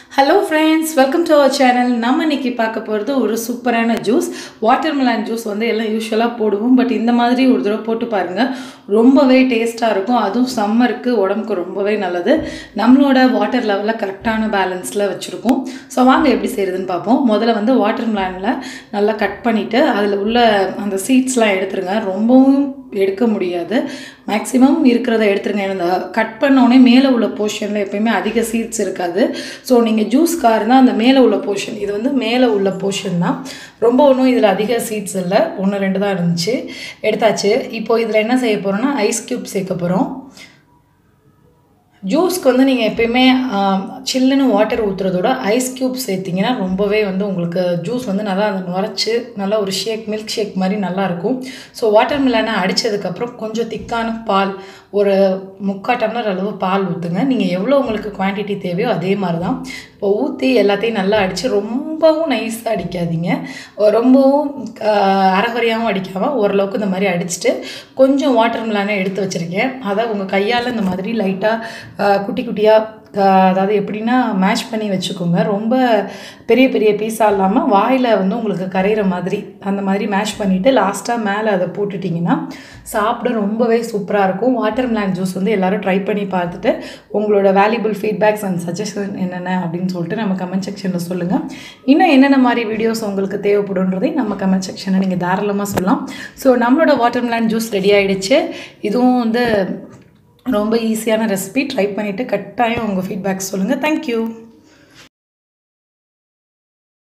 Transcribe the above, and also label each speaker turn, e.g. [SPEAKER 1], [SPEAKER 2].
[SPEAKER 1] hello friends welcome to our channel நம்ம இன்னைக்கு பார்க்க போகிறது ஒரு சூப்பரான ஜூஸ் வாட்டர்மெலன் ஜூஸ் வந்து எல்லாம் யூஸ்வலாக போடுவோம் பட் இந்த மாதிரி ஒரு தடவை போட்டு பாருங்கள் ரொம்பவே டேஸ்ட்டாக இருக்கும் அதுவும் சம்மருக்கு உடம்புக்கு ரொம்பவே நல்லது நம்மளோட வாட்டர் லெவலில் கரெக்டான பேலன்ஸில் வச்சுருக்கோம் ஸோ வாங்க எப்படி செய்கிறதுன்னு பார்ப்போம் முதல்ல வந்து வாட்டர்மெலனில் நல்லா கட் பண்ணிவிட்டு அதில் உள்ள அந்த சீட்ஸ்லாம் எடுத்துருங்க ரொம்பவும் எடுக்க முடியாது மேக்ஸிமம் இருக்கிறத எடுத்துருங்க இந்த கட் பண்ணோடனே மேலே உள்ள போர்ஷனில் எப்பயுமே அதிக சீட்ஸ் இருக்காது ஸோ நீங்கள் ஜூஸ்க்காக இருந்தால் அந்த மேலே உள்ள போர்ஷன் இது வந்து மேலே உள்ள போர்ஷன் தான் ரொம்ப ஒன்றும் இதில் அதிக சீட்ஸ் இல்லை ஒன்று ரெண்டு தான் இருந்துச்சு எடுத்தாச்சு இப்போ இதில் என்ன செய்ய போகிறோன்னா ஐஸ் க்யூப் சேர்க்க போகிறோம் ஜூஸ்க்கு வந்து நீங்கள் எப்பயுமே சில்லுன்னு வாட்டர் ஊற்றுறதோட ஐஸ் க்யூப் சேர்த்திங்கன்னா ரொம்பவே வந்து உங்களுக்கு ஜூஸ் வந்து நல்லா அந்த நுரைச்சி நல்லா ஒரு ஷேக் மில்க் ஷேக் மாதிரி நல்லாயிருக்கும் ஸோ வாட்டர் மில்லனை அடித்ததுக்கப்புறம் கொஞ்சம் திக்கான பால் ஒரு முக்கால் டம்ளர் அளவு பால் ஊற்றுங்க நீங்கள் எவ்வளோ உங்களுக்கு குவான்டிட்டி தேவையோ அதே மாதிரி தான் இப்போ ஊற்றி எல்லாத்தையும் நல்லா அடித்து ரொம்பவும் நைஸாக அடிக்காதீங்க ரொம்பவும் அரைகுறையாகவும் அடிக்காமல் ஓரளவுக்கு இந்த மாதிரி அடிச்சுட்டு கொஞ்சம் வாட்டர் மிலானை எடுத்து வச்சுருக்கேன் அதை உங்கள் கையால் இந்த மாதிரி லைட்டாக குட்டி குட்டியாக அதாவது எப்படின்னா மேஷ் பண்ணி வச்சுக்கோங்க ரொம்ப பெரிய பெரிய பீஸாக இல்லாமல் வாயில் வந்து உங்களுக்கு கரையிற மாதிரி அந்த மாதிரி மேஷ் பண்ணிவிட்டு லாஸ்ட்டாக மேலே அதை போட்டுட்டிங்கன்னா சாப்பிட ரொம்பவே சூப்பராக இருக்கும் வாட்டர் மிலான் ஜூஸ் வந்து எல்லோரும் ட்ரை பண்ணி பார்த்துட்டு உங்களோட வேல்யூபிள் ஃபீட்பேக்ஸ் அண்ட் சஜஷன் என்னென்ன அப்படின்னு சொல்லிட்டு நம்ம கமெண்ட் செக்ஷனில் சொல்லுங்கள் இன்னும் என்னென்ன மாதிரி வீடியோஸ் உங்களுக்கு தேவைப்படுன்றதை நம்ம கமெண்ட் செக்ஷனில் நீங்கள் தாராளமாக சொல்லலாம் ஸோ நம்மளோட வாட்டர் மிலான் ஜூஸ் ரெடி ஆகிடுச்சு இதுவும் வந்து ரொம்ப ஈஸியான ரெசிபி ட்ரை பண்ணிவிட்டு கட்டாயம் உங்கள் ஃபீட்பேக்ஸ் சொல்லுங்கள் தேங்க்யூ